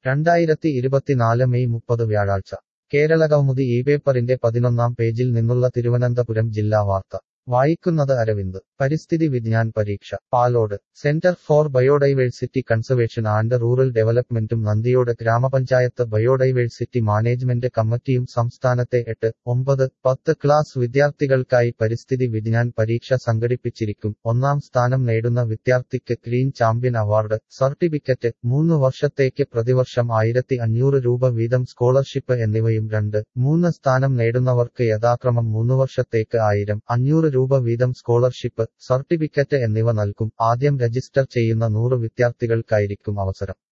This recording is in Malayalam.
രണ്ടായിരത്തി ഇരുപത്തിനാല് മെയ് മുപ്പത് വ്യാഴാഴ്ച കേരളകൗമുദി ഈ പേപ്പറിന്റെ പതിനൊന്നാം പേജിൽ നിന്നുള്ള തിരുവനന്തപുരം ജില്ലാ വാർത്ത വായിക്കുന്നത് അരവിന്ദ് പരിസ്ഥിതി വിജ്ഞാൻ പരീക്ഷ Palode centre for biodiversity conservation and rural ഡെവലപ്മെന്റും നന്ദിയോട് ഗ്രാമപഞ്ചായത്ത് ബയോഡൈവേഴ്സിറ്റി മാനേജ്മെന്റ് കമ്മിറ്റിയും സംസ്ഥാനത്തെ എട്ട് ഒമ്പത് പത്ത് ക്ലാസ് വിദ്യാർത്ഥികൾക്കായി പരിസ്ഥിതി വിജ്ഞാൻ പരീക്ഷ സംഘടിപ്പിച്ചിരിക്കും ഒന്നാം സ്ഥാനം നേടുന്ന വിദ്യാർത്ഥിക്ക് ഗ്രീൻ ചാമ്പ്യൻ അവാർഡ് സർട്ടിഫിക്കറ്റ് മൂന്ന് വർഷത്തേക്ക് പ്രതിവർഷം ആയിരത്തി അഞ്ഞൂറ് രൂപ വീതം സ്കോളർഷിപ്പ് എന്നിവയും രണ്ട് മൂന്ന് സ്ഥാനം നേടുന്നവർക്ക് യഥാക്രമം മൂന്ന് വർഷത്തേക്ക് ആയിരം അഞ്ഞൂറ് രൂപ വീതം സ്കോളർഷിപ്പ് സർട്ടിഫിക്കറ്റ് എന്നിവ നൽകും ആദ്യം രജിസ്റ്റർ ചെയ്യുന്ന നൂറ് വിദ്യാർത്ഥികൾക്കായിരിക്കും അവസരം